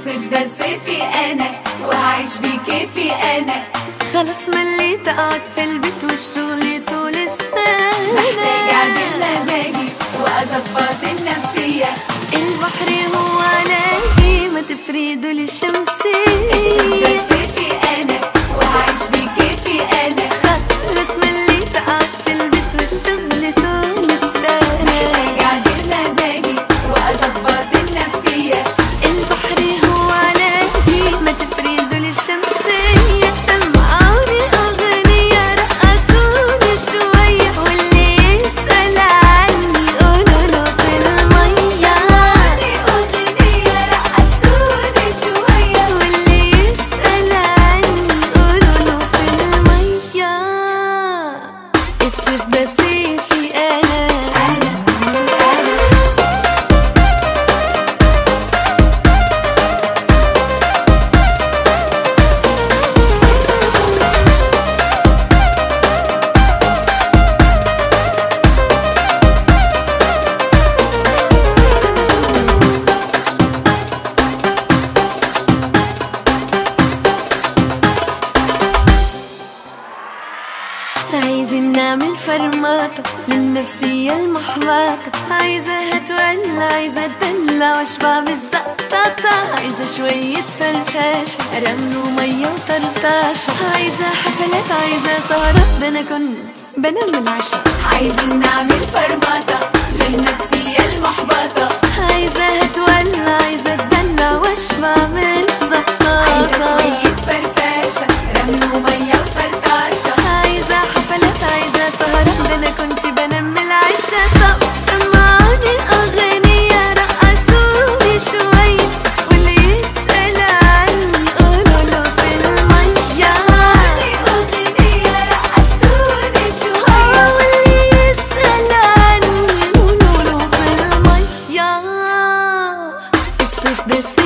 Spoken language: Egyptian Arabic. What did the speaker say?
الصيف ده صيفي انا وهعيش بكيفي انا خلص مليت اقعد في البيت والشغل طول السنة محتاجة اعدل مزاجي واظبط النفسية البحر هو نادي ما تفريدوا لي الصيف شمسية ده صيفي انا وهعيش بكيفي انا خلص مليت اقعد في البيت والشغل طول السنة محتاجة اعدل مزاجي واظبط النفسية البحر هو نادي ما تفريدوا لي شمسية سمعوني أغنية رقصوني شوية واللي يسأل عني قولوا له في المية سمعني اغنية رقصوني شوية واللي يسأل عني قولوا له في المية الصيف ده صيفي أنا انا انا عايزين نعمل فرماطة للنفسية المحبطة عايزة هتولى عايزة اتدلع واشبع بالزقططة عايزة شوية فرفشة رمل ومية وطرطشة عايزة حفلات عايزة سهرات ده انا كنت بنام العشاء عايزين نعمل فرمطة للنفسية المحبطة عايزة هتولى عايزة اتدلع واشبع بالزقططة عايزة شوية فرفشة رمل ومية وفرطشة عايزة حفلات عايزة سهرات ده انا كنت بنام العشاء طب سمعوني اغنية رقصوني شوية واللي يسأل عني قولوا له في المية سمعني أغنية رقصوني شوية آه، واللي يسأل عني قولوا له في المية الصيف ده